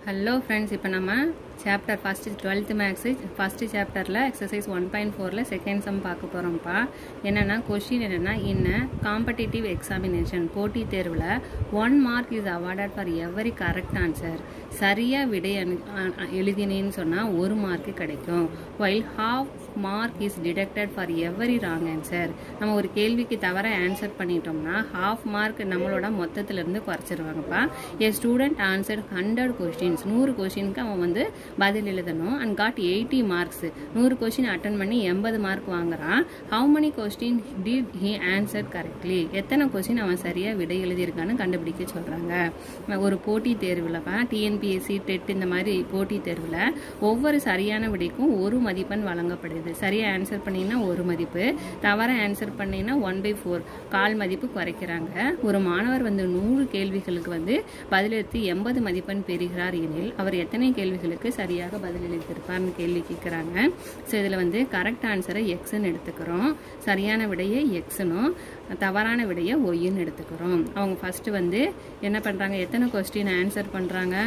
hello friends இப்போ நம்ம chapter first twelfth maths first சாப்டரில் எக்ஸசைஸ் ஒன் பாயிண்ட் ஃபோரில் செகண்ட் சம் பார்க்க போகிறோம்ப்பா என்னென்னா கொஷின் என்னென்னா இன்ன காம்படிட்டிவ் எக்ஸாமினேஷன் போட்டித் தேர்வில் one mark is awarded for every correct answer சரியாக விடை அனு அ- எழுதினேன்னு சொன்னால் ஒரு மார்க்கு கிடைக்கும் while half mark is detected for every wrong answer நம்ம ஒரு கேள்விக்கு தவற ஆன்சர் பண்ணிட்டோம்னா ஹாஃப் மார்க் நம்மளோட மொத்தத்திலிருந்து குறைச்சிருவாங்கப்பா a student answer hundred questions நூறு கொஸ்டினுக்கு அவன் வந்து பதில் எழுதணும் அண்ட் காட் எயிட்டி மார்க்ஸ் நூறு கொஸ்டின் அட்டன் பண்ணி எண்பது மார்க் வாங்குறான் how many question did he answer correctly எத்தனை கொஸ்டின் அவன் சரியாக விடை எழுதியிருக்கான்னு கண்டுபிடிக்க சொல்கிறாங்க ஒரு போட்டித் தேர்வுலப்பா டிஎன்பிஎஸ்சி டெட் இந்த மாதிரி போட்டித் தேர்வில் ஒவ்வொரு சரியான விடைக்கும் ஒரு மதிப்பெண் வழங்கப்படுது சரியாக ஆன்சர் பண்ணீங்கன்னா ஒரு மதிப்பு தவற ஆன்சர் பண்ணீங்கன்னா ஒன் பை ஃபோர் கால் மதிப்பு குறைக்கிறாங்க ஒரு மாணவர் வந்து நூறு கேள்விகளுக்கு வந்து பதிலளித்து எண்பது மதிப்பெண் பெறுகிறார் எனில் அவர் எத்தனை கேள்விகளுக்கு சரியாக பதிலளித்திருப்பார்னு கேள்வி கேட்குறாங்க ஸோ இதில் வந்து கரெக்ட் ஆன்சரை எக்ஸ்ன்னு எடுத்துக்கிறோம் சரியான விடையை எக்ஸ்னும் தவறான விடையை ஒய்ன்னு எடுத்துக்கிறோம் அவங்க ஃபஸ்ட்டு வந்து என்ன பண்ணுறாங்க எத்தனை கொஸ்டின் ஆன்சர் பண்ணுறாங்க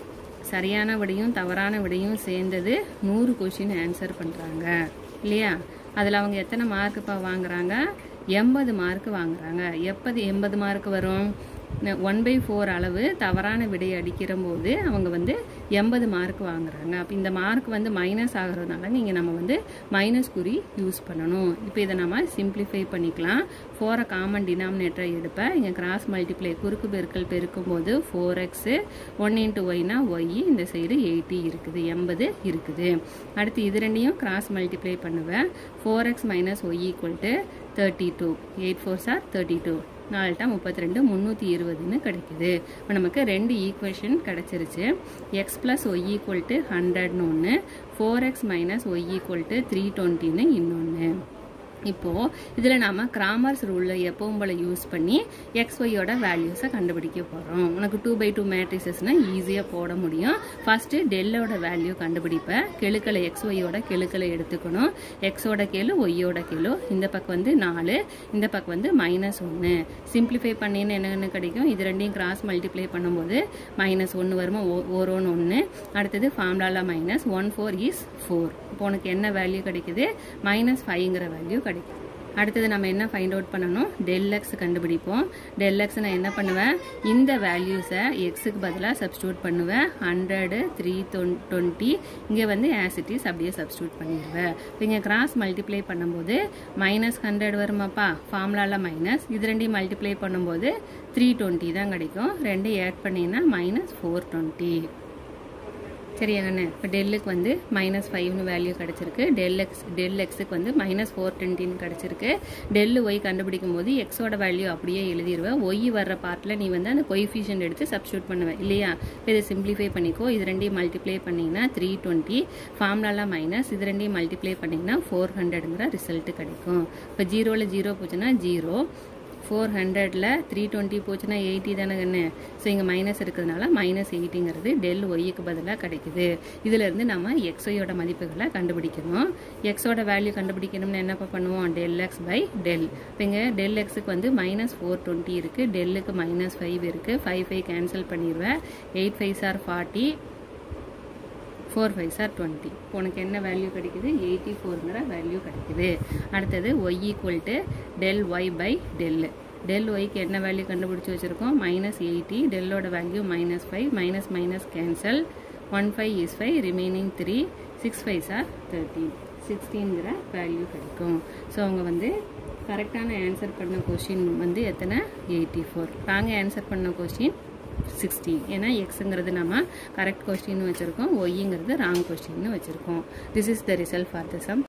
சரியான விடையும் தவறான விடையும் சேர்ந்தது நூறு கொஷின் ஆன்சர் பண்ணுறாங்க இல்லையா அதில் அவங்க எத்தனை மார்க்குப்பா வாங்குறாங்க எண்பது மார்க் வாங்குறாங்க எப்போது எண்பது மார்க் வரும் ஒன் பை ஃபோர் அளவு தவறான விடை அடிக்கிற போது அவங்க வந்து எண்பது மார்க் வாங்குறாங்க அப்போ இந்த மார்க் வந்து மைனஸ் ஆகிறதுனால நீங்கள் நம்ம வந்து மைனஸ் குறி யூஸ் பண்ணணும் இப்போ இதை நம்ம சிம்பிளிஃபை பண்ணிக்கலாம் ஃபோரை காமன் டினாமினேட்டரை எடுப்பேன் இங்கே கிராஸ் மல்டிப்ளை குறுக்கு பெருக்கல் பெருக்கும் போது ஃபோர் எக்ஸு ஒன் இன்ட்டு ஒய்னா ஒய் இந்த சைடு எயிட்டி இருக்குது எண்பது இருக்குது அடுத்து இது ரெண்டையும் கிராஸ் மல்டிப்ளை பண்ணுவேன் four x minus y equal to thirty two eight four sir thirty two நாலுட்டா முப்பத்தி ரெண்டு முந்நூற்றி இருபதுன்னு கிடைக்குது இப்போ நமக்கு ரெண்டு ஈக்குவேஷன் கிடச்சிருச்சு x plus y equal to ஹண்ட்ரட்னு ஒன்று four x minus y equal to three டுவெண்ட்டின்னு இன்னொன்று இப்போது இதில் நாம் கிராமர்ஸ் ரூலில் எப்பவும் போல் யூஸ் பண்ணி எக்ஸ் ஒய்யோட வேல்யூஸை கண்டுபிடிக்க போகிறோம் உனக்கு டூ பை டூ மேட்ரிசஸ்னால் ஈஸியாக போட முடியும் ஃபஸ்ட்டு டெல்லோட வேல்யூ கண்டுபிடிப்பேன் கெழுக்களை எக்ஸ் ஒய்யோட கெழுக்களை எடுத்துக்கணும் எக்ஸோட கெழு ஒய்யோட கெழு இந்த பக்கம் வந்து நாலு இந்த பக்கம் வந்து மைனஸ் ஒன்று சிம்பிளிஃபை பண்ணின்னு என்னென்னு கிடைக்கும் இது ரெண்டையும் கிராஸ் மல்டிப்ளை பண்ணும்போது மைனஸ் ஒன்று வருமா ஓரோன்னு ஒன்று அடுத்தது ஃபார்முலாவில் minus one four is four இப்போ உனக்கு என்ன வேல்யூ கிடைக்குது மைனஸ் ஃபைவ்ங்கிற வேல்யூ கிடைக்கும் அடுத்தது நம்ம என்ன ஃபைண்ட் அவுட் பண்ணணும் டெல் எக்ஸ் கண்டுபிடிப்போம் டெல் எக்ஸ் நான் என்ன பண்ணுவேன் இந்த வேல்யூஸை எக்ஸுக்கு பதிலாக சப்ஸ்டியூட் பண்ணுவேன் ஹண்ட்ரடு த்ரீ டுவெண்ட்டி இங்கே வந்து ஆசிட்டிஸ் அப்படியே சப்ஸ்டியூட் பண்ணிடுவேன் இப்போ இங்கே கிராஸ் மல்டிப்ளை பண்ணும்போது மைனஸ் ஹண்ட்ரட் வருமாப்பா ஃபார்முலாவில் மைனஸ் இது ரெண்டையும் மல்டிப்ளை பண்ணும்போது த்ரீ டுவெண்ட்டி தான் கிடைக்கும் ரெண்டையும் ஆட் பண்ணிங்கன்னா மைனஸ் ஃபோர் டுவெண்ட்டி சரியா கண்ணு இப்போ டெல்லுக்கு வந்து மைனஸ் ஃபைவ்னு வேல்யூ கிடச்சிருக்கு டெல் எக்ஸ் டெல் எக்ஸுக்கு வந்து மைனஸ் ஃபோர் டுவெண்ட்டின்னு கிடச்சிருக்கு டெல்லு ஒய் கண்டுபிடிக்கும் போது எக்ஸோட வேல்யூ அப்படியே எழுதிடுவேன் ஒய் வர்ற பார்ட்டில் நீ வந்து அந்த கொய்ஃபிஷியன்ட் எடுத்து சப்ஸ்டியூட் பண்ணுவேன் இல்லையா இப்போ இதை சிம்பிளிஃபை பண்ணிக்கோ இது ரெண்டையும் மல்டிப்ளை பண்ணிங்கன்னா த்ரீ டுவெண்ட்டி ஃபார்ம்லாலாம் மைனஸ் இது ரெண்டையும் மல்டிப்ளை பண்ணிங்கன்னா ஃபோர் ஹண்ட்ரடுங்கிற ரிசல்ட்டு கிடைக்கும் இப்போ ஜீரோவில் ஜீரோ போச்சுன்னா ஜீரோ ஃபோர் ஹண்ட்ரடில் த்ரீ டுவெண்ட்டி போச்சுன்னா எயிட்டி தானே கண்ணு ஸோ இங்கே மைனஸ் இருக்கிறதுனால மைனஸ் எயிட்டிங்கிறது டெல் ஒய்க்கு பதிலாக கிடைக்குது இதிலிருந்து நம்ம எக்ஸோயோட மதிப்புகளை கண்டுபிடிக்கணும் எக்ஸோட வேல்யூ கண்டுபிடிக்கணும்னு என்னப்பா பண்ணுவோம் டெல் எக்ஸ் பை டெல் இப்போ இங்கே டெல் எக்ஸுக்கு வந்து மைனஸ் ஃபோர் டுவெண்ட்டி இருக்குது டெல்லுக்கு மைனஸ் ஃபைவ் இருக்குது ஃபைவ் ஃபைவ் கேன்சல் பண்ணிடுவேன் eight five sir forty four five sir twenty உனக்கு என்ன வேல்யூ கிடைக்குது எயிட்டி ஃபோருங்கிற வேல்யூ கிடைக்குது அடுத்தது y equal to del y by del del ஒய்க்கு என்ன வேல்யூ கண்டுபிடிச்சி வச்சுருக்கோம் மைனஸ் எயிட்டி டெல்லோட value minus five minus minus cancel one five is five remaining three six five sir thirteen சிக்ஸ்டீன்கிற வேல்யூ கிடைக்கும் ஸோ அவங்க வந்து கரெக்டான ஆன்சர் பண்ண கொஷின் வந்து எத்தனை எயிட்டி ஃபோர் நாங்கள் ஆன்சர் பண்ண கொஷின் சிக்ஸ்டி ஏன்னா எக்ஸுங்கிறது நம்ம கரெக்ட் கொஸ்டின் வச்சுருக்கோம் ஒய்ங்கிறது ராங் கொஸ்டின்னு வச்சுருக்கோம் this is the result for the some